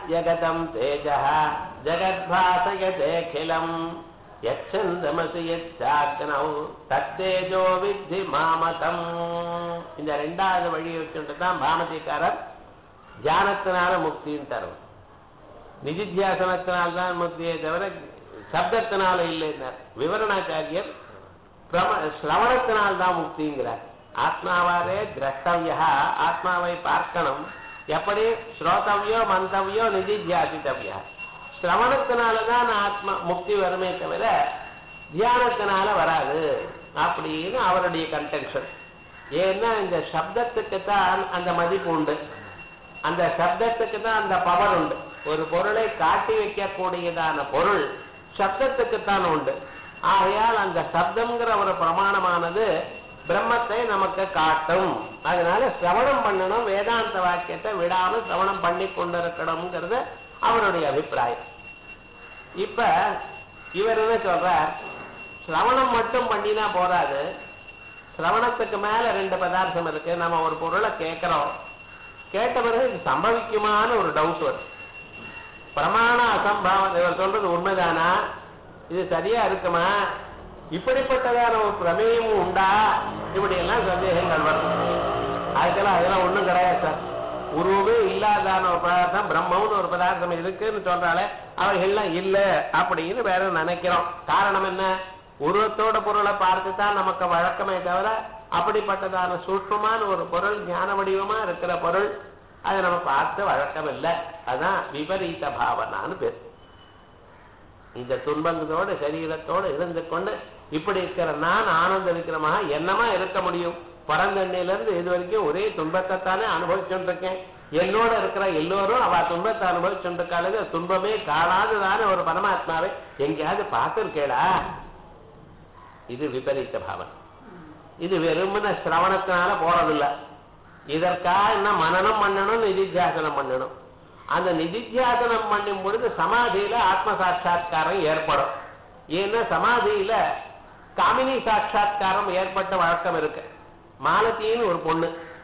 ஜகதம் தேஜः ஜகத்பாசயதேகிலம் யச்சந்தமசி யச்சாக்னௌ தத்தேஜோ வித்தி மாமகம் இந்த ரெண்டாவது வழியை வச்சுட்டு தான் பாமதிக்காரர் தியானத்தினால முக்தின்னு தரும் நிதித்தியாசனத்தினால் தான் முக்தியை தவிர சப்தத்தினால இல்லைன்னார் விவரணாச்சாரியர் பிரம சிரவணத்தினால் தான் முக்திங்கிறார் ஆத்மாவாரே திரஷ்டவியா ஆத்மாவை பார்க்கணும் எப்படி ஸ்ரோதவியோ மந்தவியோ நிதித்தியாசித்தவியா சிரவணத்தினால தான் ஆத்மா முக்தி வருமே தவிர தியானத்தினால வராது அப்படின்னு அவருடைய கன்டென்ஷன் ஏன்னா இந்த சப்தத்துக்கு தான் அந்த மதிப்பு உண்டு அந்த சப்தத்துக்கு தான் அந்த பவர் உண்டு ஒரு பொருளை காட்டி வைக்கக்கூடியதான பொருள் சப்தத்துக்குத்தான் உண்டு ஆகையால் அந்த சப்தம்ங்கிற ஒரு பிரமாணமானது பிரம்மத்தை நமக்கு காட்டும் அதனால சிரவணம் பண்ணணும் வேதாந்த வாக்கியத்தை விடாம சிரவணம் பண்ணி கொண்டிருக்கணுங்கிறது அவருடைய அபிப்பிராயம் இப்ப இவர் என்ன சொல்றார் சிரவணம் மட்டும் பண்ணினா போராது சிரவணத்துக்கு மேல ரெண்டு பதார்த்தம் இருக்கு நம்ம ஒரு பொருளை கேட்கிறோம் கேட்ட பிறகு இது சம்பவிக்குமான்னு ஒரு டவுட் வரும் பிரமாண அசம்பாவம் இவர் சொல்றது உண்மைதானா இது சரியா இருக்குமா இப்படிப்பட்டதான ஒரு பிரமேயமும் உண்டா இப்படி எல்லாம் சந்தேகங்கள் வரும் அதுக்கெல்லாம் அதெல்லாம் ஒண்ணும் கிடையாது சார் உருவே இல்லாதான ஒரு பதார்த்தம் பிரம்மம்னு ஒரு பதார்த்தம் இருக்குன்னு சொல்றாலே அவைகள்லாம் இல்ல அப்படின்னு வேற நினைக்கிறோம் காரணம் என்ன உருவத்தோட பொருளை பார்த்து தான் நமக்கு வழக்கமே தவிர அப்படிப்பட்டதான சூட்சமான ஒரு பொருள் ஞான வடிவமா இருக்கிற பொருள் அதை நம்ம பார்த்து வழக்கம் இல்லை அதான் விபரீத பாவனான்னு பேர் இந்த துன்பங்களோட சரீரத்தோடு இருந்து கொண்டு இப்படி இருக்கிற நான் ஆனந்த இருக்கிறமா என்னமா இருக்க முடியும் பரந்தண்ணில இருந்து இது வரைக்கும் ஒரே துன்பத்தை தானே அனுபவிச்சுட்டு இருக்கேன் என்னோட இருக்கிற எல்லோரும் அவ துன்பத்தை அனுபவிச்சுட்டு இருக்காளுங்க துன்பமே காணாததான ஒரு பரமாத்மாவை எங்கேயாவது பார்த்துருக்கேடா இது விபரீத பாவம் இது வெறுமன சிரவணத்தினால போறதில்லை இதற்காக என்ன மனநம் பண்ணணும் நிதித்தியாசனம் பண்ணணும் அந்த நிதித்தியாசனம் பண்ணும் பொழுது சமாதியில ஆத்ம சாட்சா்காரம் ஏற்படும் ஏன்னா சமாதியில காமினி சாட்சா்காரம் ஏற்பட்ட வழக்கம் இருக்கு மாலத்தின்னு ஒரு பொண்ணு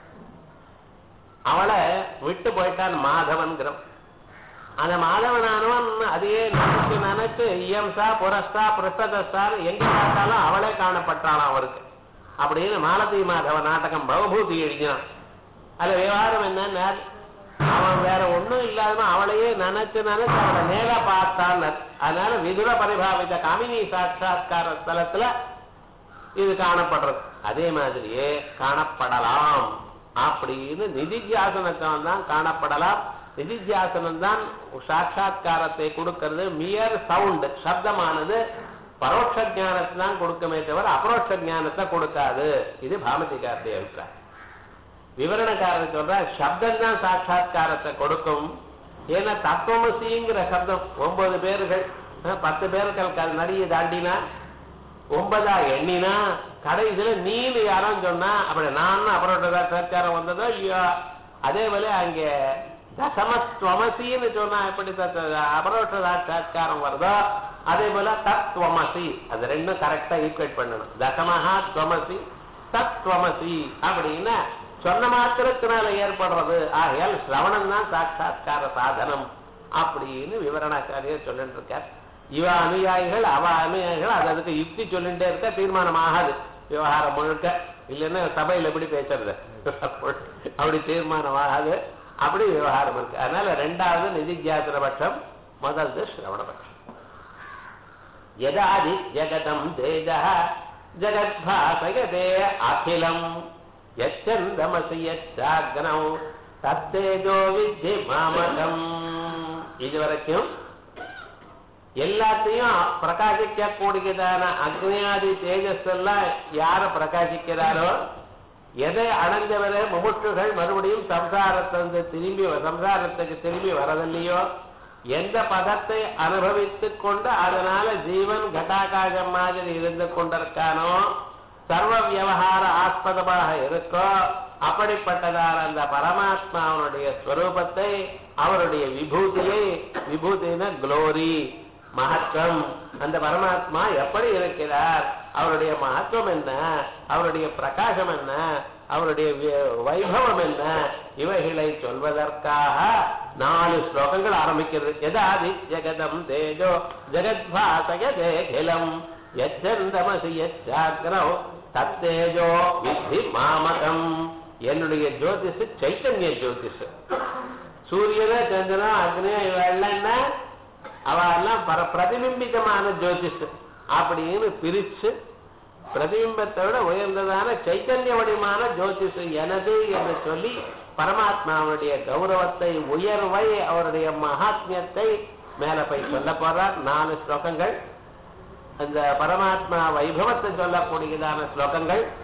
அவளை விட்டு போயிட்டான் மாதவன்கிறோம் அந்த மாதவனானவன் அதையே நினைச்சு நினைச்சு இயம்சா புரஸ்தா புரஸ்ததஸ்தான் எங்க பார்த்தாலும் அவளே காணப்பட்டாளாம் அவருக்கு அப்படின்னு மாலதி மாதவ நாடகம் பவபூதி எழுதினான் அதுல விவகாரம் என்னன்னா அவன் வேற ஒண்ணும் இல்லாதவன் அவளையே நினைச்சு நினைச்சு அவளை நேர பார்த்தான் அதனால விதுர பரிபாவித காமினி சாட்சா்கார ஸ்தலத்துல இது காணப்படுறது அதே மாதிரியே காணப்படலாம் அப்படின்னு நிதித்தியாசனத்தான் தான் காணப்படலாம் நிதித்தியாசனம் தான் சாட்சா்காரத்தை கொடுக்கிறது மியர் சவுண்ட் சப்தமானது பரோட்ச ஞானத்தை தான் கொடுக்குமே தவிர அபரோட்ச ஞானத்தை கொடுக்காது இது பாமதிகாரத்தை அபிப்பிராயம் விவரணக்காரர் சொல்ற சப்தம் தான் சாட்சா்காரத்தை கொடுக்கும் ஏன்னா தத்துவமசிங்கிற சப்தம் ஒன்பது பேர்கள் அஹ், பத்து பேர்கள் நடிகை தாண்டினா ஒன்பதா எண்ணினா கடைசியில நீனு யாரும் சொன்னா அப்படி நான் அபரோட சாட்சாரம் வந்ததோ ஐயோ அதே போல அங்க தசமஸ்வமசின்னு சொன்னா எப்படி அபரோஷ சாட்சா்காரம் வருதோ அதே போல தத்வமசி அது ரெண்டும் கரெக்டா ஈக்குவேட் பண்ணணும் தசமஹா துவமசி தத்வமசி அப்படின்னா சொன்ன மாத்திரத்தினால ஏற்படுறது ஆகையால் சிரவணம் தான் சாட்சா்கார சாதனம் அப்படின்னு விவரணாச்சாரியர் சொல்லிட்டு இருக்கார் இவ அனுயாயிகள் அவ அனுயாயிகள் அது அதுக்கு யுக்தி சொல்லிட்டே இருக்க தீர்மானம் ஆகாது விவகாரம் முழுக்க இல்லைன்னா சபையில் எப்படி பேசுறது அப்படி தீர்மானம் ஆகாது அப்படி விவகாரம் இருக்கு அதனால ரெண்டாவது நிதித்தியாசன பட்சம் முதல்து சிரவண பட்சம் யதாதி ஜகதம் தேஜ ஜகத்பாசயதே அகிலம் யச்சந்தமசி யச்சாக்னௌ தத்தேஜோ வித்தி மாமகம் இதுவரைக்கும் எல்லாத்தையும் பிரகாசிக்க கூடியதான அக்னியாதி தேஜஸ் எல்லாம் யார பிரகாசிக்கிறாரோ எதை அடைஞ்சவரே முமுட்சுகள் மறுபடியும் சம்சாரத்திலிருந்து திரும்பி சம்சாரத்துக்கு திரும்பி வரதில்லையோ எந்த பதத்தை அனுபவித்துக் கொண்டு அதனால ஜீவன் கட்டாகாசம் மாதிரி இருந்து கொண்டிருக்கானோ சர்வ வியவகார ஆஸ்பதமாக இருக்கோ அப்படிப்பட்டதான அந்த பரமாத்மாவனுடைய ஸ்வரூபத்தை அவருடைய விபூதியை விபூதின குளோரி மகத்துவம் அந்த பரமாத்மா எப்படி இருக்கிறார் அவருடைய மகத்துவம் என்ன அவருடைய பிரகாசம் என்ன அவருடைய வி- வைபவம் என்ன இவைகளை சொல்வதற்காக நாலு ஸ்லோகங்கள் ஆரம்பிக்கிறது எதாதி ஜெகதம் தேஜோ ஜெகத்பாசகதேகிலம் யச்சந்தமசி யச்சாக்ரோ தத்தேஜோ வித்தி மாமகம் என்னுடைய ஜோதிஷ் சைத்தன்ய ஜோதிஷ் சூரியன சந்திரனா அக்னியா இவெல்லாம் அவ எல்லாம் பர பிரதிபிம்பிதமான ஜோதிஷ் அப்படின்னு பிரிச்சு பிரதிபிம்பத்தை விட உயர்ந்ததான சைத்தன்ய வடிமான ஜோதிஷ் எனது என்று சொல்லி பரமாத்மாவுடைய கௌரவத்தை உயர்வை அவருடைய மகாத்மியத்தை மேல போய் சொல்ல போறார் நாலு ஸ்லோகங்கள் அந்த பரமாத்மா வைபவத்தை சொல்லக்கூடியதான ஸ்லோகங்கள்